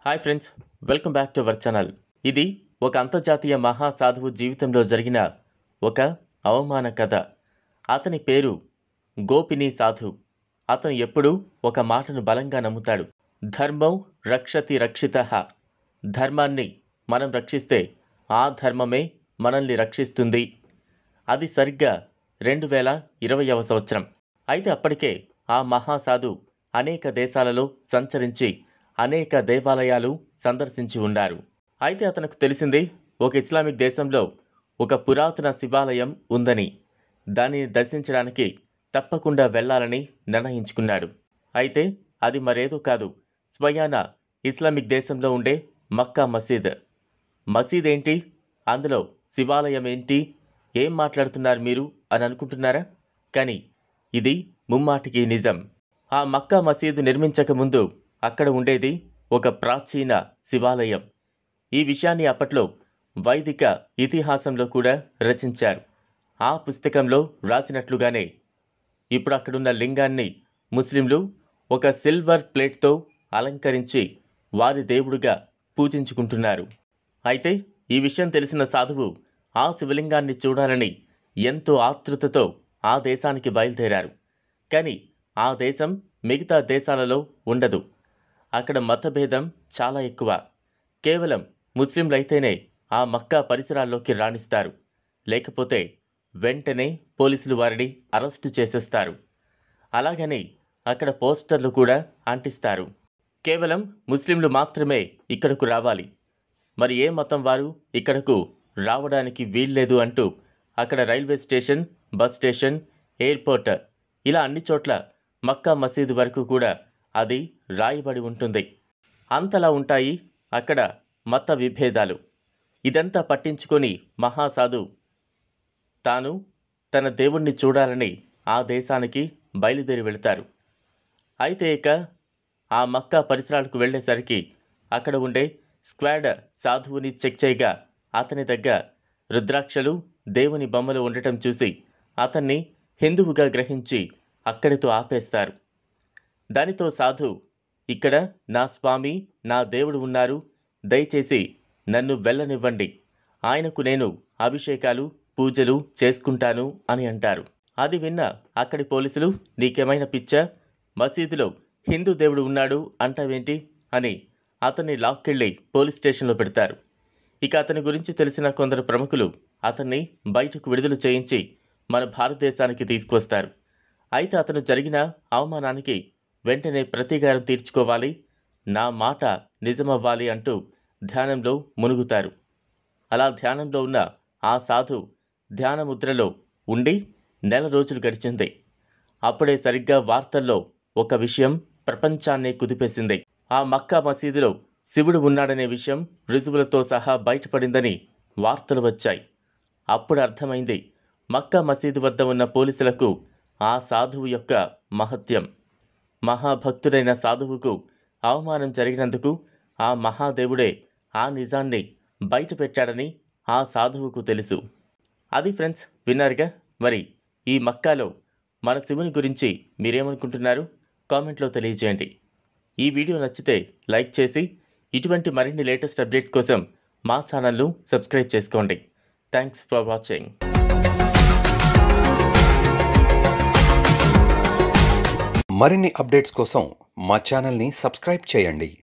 hi friends welcome back to our channel ఇది ఒక అంతర్జాతీయ మహా సాధువు జీవితంలో జరిగిన ఒక అవమాన కథ అతని పేరు గోపిని సాధు అతను ఎప్పుడూ ఒక మాటను బలంగా నమ్ముతాడు ధర్మం రక్షతి రక్షిత ధర్మాన్ని మనం రక్షిస్తే ఆ ధర్మమే మనల్ని రక్షిస్తుంది అది సరిగ్గా రెండు వేల ఇరవైవ సంవత్సరం అయితే అప్పటికే ఆ మహాసాధు అనేక దేశాలలో సంచరించి అనేక దేవాలయాలు సందర్శించి ఉన్నారు అయితే అతనికి తెలిసింది ఒక ఇస్లామిక్ దేశంలో ఒక పురాతన శివాలయం ఉందని దానిని దర్శించడానికి తప్పకుండా వెళ్ళాలని నిర్ణయించుకున్నాడు అయితే అది మరేదో కాదు స్వయాన ఇస్లామిక్ దేశంలో ఉండే మక్కా మసీద్ మసీద్ ఏంటి అందులో శివాలయం ఏంటి ఏం మాట్లాడుతున్నారు మీరు అని అనుకుంటున్నారా కానీ ఇది ముమ్మాటికి నిజం ఆ మక్కా మసీదు నిర్మించక ముందు అక్కడ ఉండేది ఒక ప్రాచీన శివాలయం ఈ విషయాన్ని అప్పట్లో వైదిక ఇతిహాసంలో కూడా రచించారు ఆ పుస్తకంలో రాసినట్లుగానే ఇప్పుడు అక్కడున్న లింగాన్ని ముస్లింలు ఒక సిల్వర్ ప్లేట్తో అలంకరించి వారి దేవుడుగా పూజించుకుంటున్నారు అయితే ఈ విషయం తెలిసిన సాధువు ఆ శివలింగాన్ని చూడాలని ఎంతో ఆతృతతో ఆ దేశానికి బయలుదేరారు కానీ ఆ దేశం మిగతా దేశాలలో ఉండదు అక్కడ మతభేదం చాలా ఎక్కువ కేవలం ముస్లింలైతేనే ఆ మక్కా పరిసరాల్లోకి రాణిస్తారు లేకపోతే వెంటనే పోలీసులు వారిని అరెస్టు చేసేస్తారు అలాగని అక్కడ పోస్టర్లు కూడా అంటిస్తారు కేవలం ముస్లింలు మాత్రమే ఇక్కడకు రావాలి మరి ఏ మతం వారు ఇక్కడకు రావడానికి వీల్లేదు అంటూ అక్కడ railway station bus station airport ఇలా అన్ని చోట్ల మక్కా మసీదు వరకు కూడా అది రాయబడి ఉంటుంది అంతలా ఉంటాయి అక్కడ మత విభేదాలు ఇదంతా పట్టించుకొని మహాసాధు తాను తన దేవుణ్ణి చూడాలని ఆ దేశానికి బయలుదేరి వెళతారు అయితే ఇక ఆ మక్కా పరిసరాలకు వెళ్ళేసరికి అక్కడ ఉండే స్క్వాడ్ సాధువుని చెక్ చేయగా అతని దగ్గర రుద్రాక్షలు దేవుని బొమ్మలు ఉండటం చూసి అతన్ని హిందువుగా గ్రహించి అక్కడితో ఆపేస్తారు దానితో సాధు ఇక్కడ నా స్వామి నా దేవుడు ఉన్నారు దయచేసి నన్ను వెళ్ళనివ్వండి ఆయనకు నేను అభిషేకాలు పూజలు చేసుకుంటాను అని అంటారు అది విన్న అక్కడి పోలీసులు నీకేమైనా పిచ్చా మసీదులో హిందూ దేవుడు ఉన్నాడు అంటావేంటి అని అతన్ని లాక్కెళ్ళి పోలీస్ స్టేషన్లో పెడతారు ఇక అతని గురించి తెలిసిన కొందరు ప్రముఖులు అతన్ని బయటకు విడుదల చేయించి మన భారతదేశానికి తీసుకొస్తారు అయితే అతను జరిగిన అవమానానికి వెంటనే ప్రతీకారం తీర్చుకోవాలి నా మాట నిజమవ్వాలి అంటూ ధ్యానంలో మునుగుతారు అలా ధ్యానంలో ఉన్న ఆ సాధు ధ్యాన ముద్రలో ఉండి నెల రోజులు గడిచింది అప్పుడే సరిగ్గా వార్తల్లో ఒక విషయం ప్రపంచాన్నే కుదిపేసింది ఆ మక్కా మసీదులో శివుడు ఉన్నాడనే విషయం రుజువులతో సహా బయటపడిందని వార్తలు వచ్చాయి అప్పుడు అర్థమైంది మక్కా మసీదు వద్ద ఉన్న పోలీసులకు ఆ సాధువు యొక్క మహత్యం మహాభక్తుడైన సాధువుకు అవమానం జరిగినందుకు ఆ మహాదేవుడే ఆ నిజాన్ని బయట పెట్టాడని ఆ సాధువుకు తెలుసు అది ఫ్రెండ్స్ విన్నారుగా మరి ఈ మక్కాలో మన శివుని గురించి మీరేమనుకుంటున్నారు కామెంట్లో తెలియజేయండి ఈ వీడియో నచ్చితే లైక్ చేసి ఇటువంటి మరిన్ని లేటెస్ట్ అప్డేట్స్ కోసం మా ఛానల్ను సబ్స్క్రైబ్ చేసుకోండి థ్యాంక్స్ ఫర్ వాచింగ్ మరిన్ని అప్డేట్స్ కోసం మా ఛానల్ని సబ్స్క్రైబ్ చేయండి